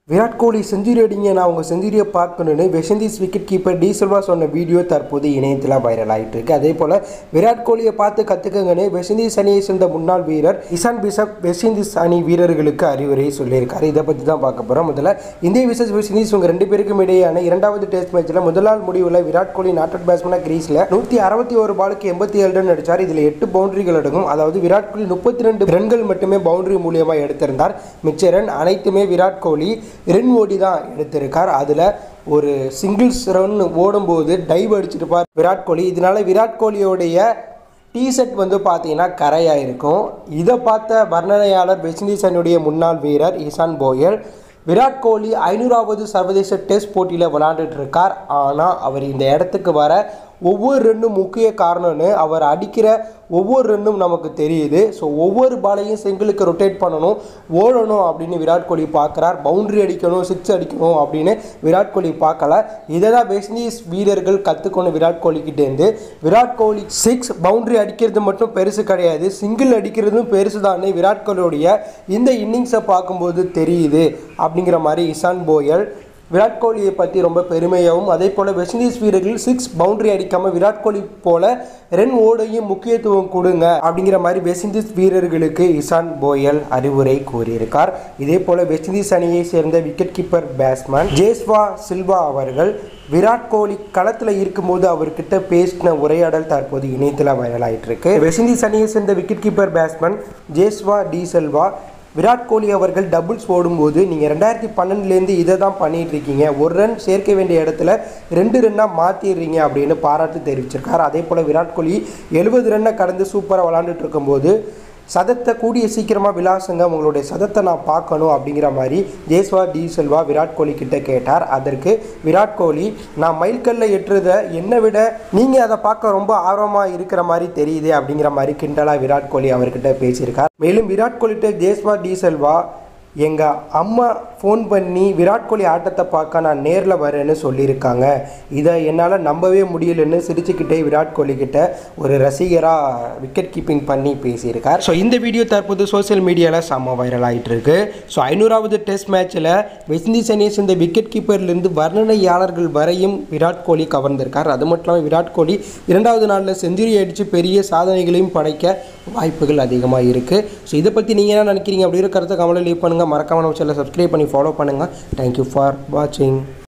விராட் கோலி century அடிங்க நான் உங்கள் செஞ்சுரியை பார்க்கணுன்னு West Indies wicket keeper Da Silva சொன்ன வீடியோ தற்போது இணையத்தில் வைரல் ஆகிட்டு இருக்கு அதே போல் விராட் கோலியை பார்த்து கற்றுக்கங்கன்னு வெஸ்ட் இண்டீஸ் அணியை சேர்ந்த முன்னாள் வீரர் இசான் பிசப் வெஸ்ட் இண்டீஸ் அணி வீரர்களுக்கு அறிவுரை சொல்லியிருக்காரு இதை பற்றி தான் பார்க்க போகிறோம் முதல்ல இந்திய விசஸ் வெஸ்ட் இண்டீஸ் உங்கள் ரெண்டு பேருக்கும் இடையேயான இரண்டாவது டெஸ்ட் மேட்ச்சில் முதல் நாள் முடிவில் விராட் கோலி நாட்டட் பேட்ஸ்மேனாக கிரீஸில் நூற்றி அறுபத்தி ஒரு பாலுக்கு எண்பத்தி ஏழு ரன் அடித்தார் இதில் எட்டு பவுண்டரிகள் அடங்கும் அதாவது விராட் கோலி முப்பத்தி ரெண்டு ரன்கள் மட்டுமே பவுண்டரி மூலியமாக எடுத்திருந்தார் மிச்ச ரன் அனைத்துமே விராட் கோலி ரன் ஓடி தான் எடுத்திருக்கார் அதில் ஒரு சிங்கிள்ஸ் ரன் ஓடும்போது டைவ் அடிச்சிருப்பார் விராட் கோலி இதனால விராட் கோலியோடைய டிஷர்ட் வந்து பார்த்தீங்கன்னா கரையாக இருக்கும் இதை பார்த்த வர்ணனையாளர் வெஸ்ட் இண்டீஸ் அணியுடைய முன்னாள் வீரர் இசான் போயல் விராட் கோலி ஐநூறாவது சர்வதேச டெஸ்ட் போட்டியில் விளாண்டுட்டு இருக்கார் ஆனால் அவர் இந்த இடத்துக்கு வர ஒவ்வொரு ரன்னும் முக்கிய காரணம்னு அவர் அடிக்கிற ஒவ்வொரு ரன்னும் நமக்கு தெரியுது ஸோ ஒவ்வொரு பாலையும் சிங்கிளுக்கு ரொட்டேட் பண்ணணும் ஓடணும் அப்படின்னு விராட் கோலி பார்க்குறார் பவுண்டரி அடிக்கணும் சிக்ஸ் அடிக்கணும் அப்படின்னு விராட் கோலி பார்க்கல இதை தான் வெஸ்ட் இண்டீஸ் வீரர்கள் கற்றுக்கணும் விராட் கோலிக்கிட்டேருந்து விராட் கோலி சிக்ஸ் பவுண்டரி அடிக்கிறது மட்டும் பெருசு கிடையாது சிங்கிள் அடிக்கிறதும் பெருசு தானே விராட் கோலியோடைய இந்த இன்னிங்ஸை பார்க்கும்போது தெரியுது அப்படிங்கிற மாதிரி இசான் போயல் விராட் கோலியை பற்றி ரொம்ப பெருமையாகவும் அதே போல் வெஸ்ட் இண்டீஸ் வீரர்கள் சிக்ஸ் பவுண்டரி அடிக்காமல் விராட் கோலி போல ரன் ஓடையும் முக்கியத்துவம் கொடுங்க அப்படிங்கிற மாதிரி வெஸ்ட் இண்டீஸ் வீரர்களுக்கு இசான் போயல் அறிவுரை கூறியிருக்கார் இதே போல் வெஸ்ட் இண்டீஸ் அணியை சேர்ந்த wicket keeper batsman Joshua Silva அவர்கள் விராட் கோலி களத்தில் இருக்கும்போது அவர்கிட்ட பேசின உரையாடல் தற்போது இணையத்தில் வைரல் ஆயிட்டு இருக்கு வெஸ்ட் இண்டீஸ் அணியை சேர்ந்த wicket keeper batsman Joshua Da Silva Virat Kohli அவர்கள் டபுள்ஸ் ஓடும்போது நீங்கள் ரெண்டாயிரத்தி பன்னெண்டுலேருந்து இதை தான் பண்ணிட்டு இருக்கீங்க ஒரு ரன் சேர்க்க வேண்டிய இடத்துல ரெண்டு ரன்னாக மாற்றிடுறீங்க அப்படின்னு பாராட்டு தெரிவிச்சிருக்கார் அதே போல் விராட் கோலி எழுபது ரன்னை கடந்து சூப்பராக விளாண்டுட்டு இருக்கும்போது சதத்தை கூடிய சீக்கிரமாக விளாசுங்க உங்களுடைய சதத்தை நான் பார்க்கணும் அப்படிங்கிற மாதிரி Joshua Da Silva Virat Kohli கிட்ட கேட்டார் அதற்கு விராட் கோலி நான் மைல்கல்ல எட்டுறதை என்னை விட நீங்கள் அதை பார்க்க ரொம்ப ஆர்வமாக இருக்கிற மாதிரி தெரியுது அப்படிங்கிற மாதிரி கிண்டலாக விராட் கோலி அவர்கிட்ட பேசியிருக்கார் மேலும் விராட் கோலிட்ட ஜேஸ்வா டி செல்வா எங்கள் அம்மா ஃபோன் பண்ணி விராட் கோலி ஆட்டத்தை பார்க்க நான் நேரில் வரேன்னு சொல்லியிருக்காங்க இதை என்னால் நம்பவே முடியலன்னு சிரிச்சுக்கிட்டே விராட் கோலி கிட்ட ஒரு ரசிகராக விக்கெட் கீப்பிங் பண்ணி பேசியிருக்கார் ஸோ இந்த வீடியோ தற்போது சோஷியல் மீடியாவில் செம்ம வைரல் ஆகிட்டு இருக்கு ஸோ ஐநூறாவது டெஸ்ட் மேட்ச்சில் வெஸ்ட் இண்டீஸ் அணியை சேர்ந்த விக்கெட் கீப்பர்லேருந்து வர்ணனையாளர்கள் வரையும் விராட் கோலி கவர்ந்திருக்கார் அது மட்டும் இல்லாமல் விராட் கோலி இரண்டாவது நாளில் செஞ்சுரி அடித்து பெரிய சாதனைகளையும் படைக்க வாய்ப்புகள் அதிகமாக இருக்குது ஸோ இதை பற்றி நீங்கள் என்ன நினைக்கிறீங்க அப்படிங்கிற கருத்தை கமலை லீவ் பண்ணுங்கள் மறக்காம நம்ம சேனலை சப்ஸ்கிரைப் பண்ணி ஃபாலோ பண்ணுங்கள் தேங்க்யூ ஃபார் வாட்சிங்